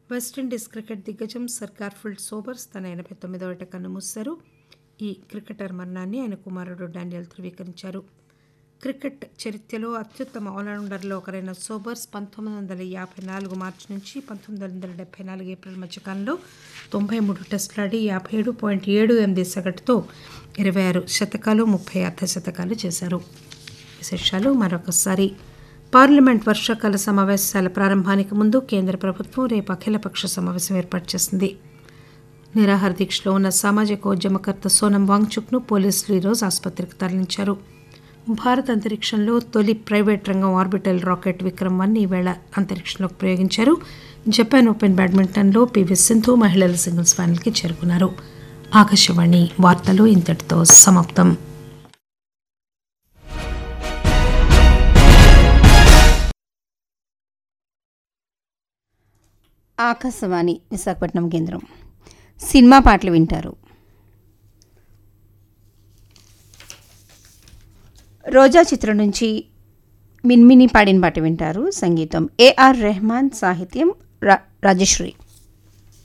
West Indies cricket దిగ్గజం sir Garfield Sobers తన ఎనభై తొమ్మిదవ ఏట కన్నుమూశారు ఈ క్రికెటర్ మరణాన్ని ఆయన కుమారుడు డానియల్ ధృవీకరించారు క్రికెట్ చరిత్రలో అత్యుత్తమ ఆల్రౌండర్లో ఒకరైన సోబర్స్ పంతొమ్మిది వందల యాభై నాలుగు మార్చి నుంచి పంతొమ్మిది వందల డెబ్బై నాలుగు ఏప్రిల్ మధ్యకాలంలో తొంభై మూడు టెస్టులాడి యాభై ఏడు పాయింట్ ఏడు ఎనిమిది సగటుతో ఇరవై ఆరు శతకాలు ముప్పై అర్ధ శతకాలు చేశారు విశేషాలు మరొకసారి పార్లమెంట్ వర్షాకాల సమావేశాల ప్రారంభానికి ముందు కేంద్ర ప్రభుత్వం రేపు అఖిలపక్ష సమావేశం ఏర్పాటు చేసింది నిరాహార దీక్షలో ఉన్న సామాజిక ఉద్యమకర్త సోనం వాంగ్చుక్ను పోలీసులు ఈరోజు ఆసుపత్రికి తరలించారు భారత్ అంతరిక్షంలో తొలి ప్రైవేట్ రంగం ఆర్బిటల్ రాకెట్ విక్రమ్ వన్ ఈవేళ అంతరిక్షంలోకి ప్రయోగించారు జపాన్ ఓపెన్ బ్యాడ్మింటన్లో పివి సింధు మహిళల సింగిల్స్ ఫైనల్కి చేరుకున్నారు ఆకాశవాణి వార్తలు ఇంతటితో సమాప్తం ఆకాశవాణి విశాఖపట్నం కేంద్రం సినిమా పాటలు వింటారు రోజా చిత్రం నుంచి మిన్మిని పాడిన పాట వింటారు సంగీతం ఏఆర్ రెహమాన్ సాహిత్యం రా రాజశ్రీ